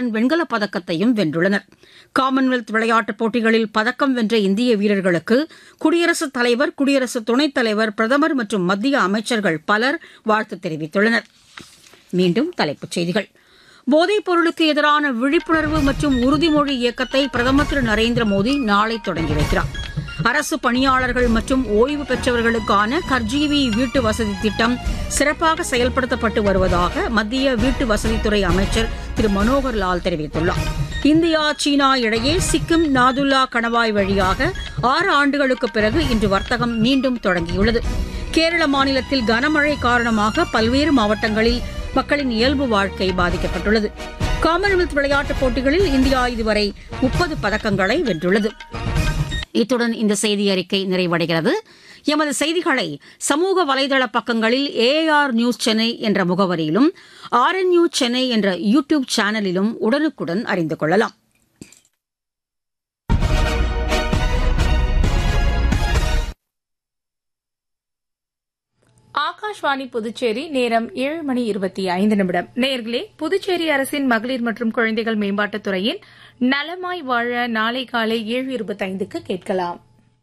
ஆடவருடன் வெண்கலப் பதக்கத்தையும் வென்றுள்ளனர் காமன்வெல்த் விளையாட்டுப் போட்டிகளில் பதக்கம் வென்ற இந்திய வீரர்களுக்கு குடியரசுத் தலைவர் குடியரசு துணைத் தலைவர் பிரதமர் மற்றும் மத்திய அமைச்சர்கள் பலர் வாழ்த்து தெரிவித்துள்ளனர் மீண்டும் தலைப்புச் செய்திகள் போதைப் பொருளுக்கு எதிரான விழிப்புணர்வு மற்றும் உறுதிமொழி இயக்கத்தை பிரதமர் திரு நரேந்திர மோடி நாளை தொடங்கி வைக்கிறார் அரசு பணியாளர்கள் மற்றும் ஓய்வு பெற்றவர்களுக்கான கர்ஜீவி வீட்டு வசதி திட்டம் சிறப்பாக செயல்படுத்தப்பட்டு வருவதாக மத்திய வீட்டு வசதித்துறை அமைச்சர் திரு மனோகர் லால் தெரிவித்துள்ளார் இந்தியா சீனா இடையே சிக்கிம் நாதுல்லா கணவாய் வழியாக ஆறு ஆண்டுகளுக்கு பிறகு இன்று வர்த்தகம் மீண்டும் தொடங்கியுள்ளது கேரள மாநிலத்தில் கனமழை காரணமாக பல்வேறு மாவட்டங்களில் மக்களின் இயல்பு வாழ்க்கை பாதிக்கப்பட்டுள்ளது காமன்வெல்த் விளையாட்டுப் போட்டிகளில் இந்தியா இதுவரை முப்பது பதக்கங்களை வென்றுள்ளது இத்துடன் இந்த செய்தி அறிக்கை நிறைவடைகிறது எமது செய்திகளை சமூக வலைதள பக்கங்களில் ஏஆர் நியூஸ் சென்னை என்ற முகவரியிலும் ஆர் என் நியூஸ் சென்னை என்ற யூ டியூப் சேனலிலும் உடனுக்குடன் அறிந்து கொள்ளலாம் ஆகாஷ்வாணி புதுச்சேரி நேரம் ஏழு மணி இருபத்தி ஐந்து நிமிடம் நேர்களே புதுச்சேரி அரசின் மகளிர் மற்றும் குழந்தைகள் மேம்பாட்டுத் துறையின் நலமாய் வாழ நாளை காலை ஏழு இருபத்தைந்துக்கு கேட்கலாம்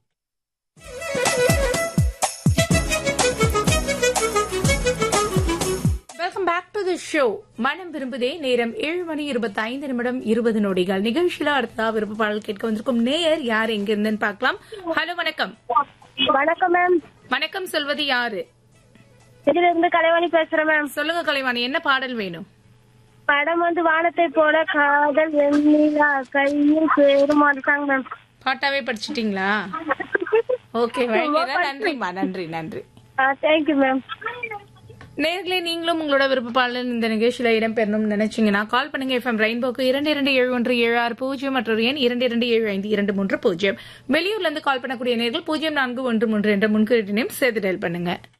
welcome back to the show மனம் விரும்புதே நேரம் ஏழு மணி இருபத்தி ஐந்து நிமிடம் இருபது நொடிகள் நிகழ்ச்சியில அடுத்ததா விருப்ப பாடல் கேட்க வந்திருக்கும் நேயர் யார் எங்க இருந்துன்னு பார்க்கலாம் ஹலோ வணக்கம் வணக்கம் மேம் வணக்கம் சொல்வது யாரு இதுல இருந்து கலைவாணி பேசுறேன் மேம் சொல்லுங்க கலைவாணி என்ன பாடல் வேணும் படம் வந்து வானத்தை போல காதல் வெண்ணிலா கையில் பேருமாறு சாங் மேம் பாட்டாவே படிச்சிட்டீங்களா ஓகே வழங்கியதா நன்றிம்மா நன்றி நன்றி தேங்க்யூ மேம் நேர்களே நீங்களும் உங்களோட விருப்பப்பாளர் இந்த நிகழ்ச்சியில இடம்பெறணும்னு நினைச்சீங்கன்னா கால் பண்ணுங்க எஃப்எம் ரெயின்போக்கு இரண்டு இரண்டு ஏழு ஒன்று ஏழு ஆறு பூஜ்ஜியம் மற்றொரு எண் இரண்டு இரண்டு ஏழு ஐந்து இரண்டு மூன்று பூஜ்ஜியம் வெளியூர்ல இருந்து கால் பண்ணக்கூடிய நேர்கள் பூஜ்ஜியம் நான்கு ஒன்று மூன்று என்ற முன்குறியினையும் சேர்த்து டயல் பண்ணுங்க